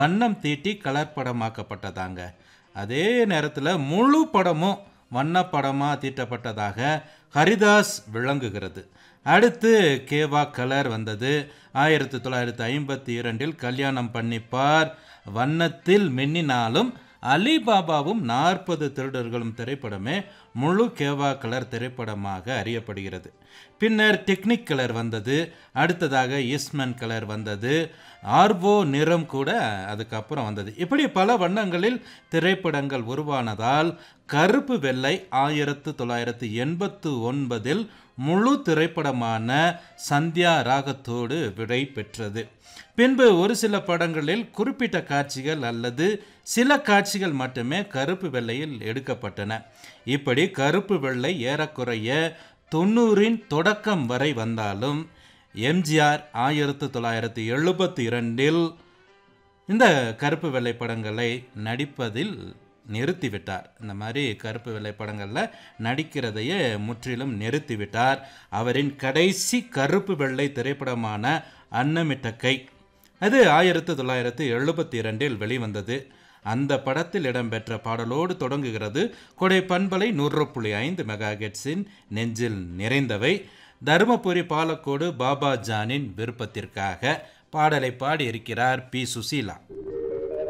வண்ணம் தீட்டி கலர் படமாக்கப்பட்டதாங்க அதே நேரத்தில் முழு படமும் வண்ணப்படமாக தீட்டப்பட்டதாக ஹரிதாஸ் விளங்குகிறது அடுத்து கேவா கலர் வந்தது ஆயிரத்தி தொள்ளாயிரத்தி ஐம்பத்தி இரண்டில் கல்யாணம் பண்ணிப்பார் வண்ணத்தில் மின்னினாலும் அலிபாபாவும் நாற்பது திருடர்களும் திரைப்படமே முழு கேவா கலர் திரைப்படமாக அறியப்படுகிறது பின்னர் டெக்னிக் கலர் வந்தது அடுத்ததாக ஈஸ்மன் கலர் வந்தது ஆர்வோ நிறம் கூட அதுக்கப்புறம் வந்தது இப்படி பல வண்ணங்களில் திரைப்படங்கள் உருவானதால் கருப்பு வெள்ளை ஆயிரத்து தொள்ளாயிரத்து எண்பத்து ஒன்பதில் முழு திரைப்படமான சந்தியா ராகத்தோடு விடை பெற்றது பின்பு ஒரு சில படங்களில் குறிப்பிட்ட காட்சிகள் அல்லது சில காட்சிகள் மட்டுமே கருப்பு வெள்ளையில் எடுக்கப்பட்டன இப்படி கருப்பு வெள்ளை ஏறக்குறைய தொண்ணூறின் தொடக்கம் வரை வந்தாலும் எம்ஜிஆர் ஆயிரத்து தொள்ளாயிரத்தி எழுபத்தி இரண்டில் இந்த கருப்பு வெள்ளை படங்களை நடிப்பதில் நிறுத்திவிட்டார் இந்த மாதிரி கருப்பு வெள்ளை படங்களில் நடிக்கிறதையே முற்றிலும் நிறுத்திவிட்டார் அவரின் கடைசி கருப்பு வெள்ளை திரைப்படமான அன்னமிட்ட கை அது ஆயிரத்து தொள்ளாயிரத்து எழுபத்தி இரண்டில் வெளிவந்தது அந்த படத்தில் இடம்பெற்ற பாடலோடு தொடங்குகிறது கொடை பண்பலை நூறு புள்ளி ஐந்து மெகாகெட்ஸின் நெஞ்சில் நிறைந்தவை தருமபுரி பாலக்கோடு பாபா ஜானின் விருப்பத்திற்காக பாடலை பாடியிருக்கிறார் பி சுசீலா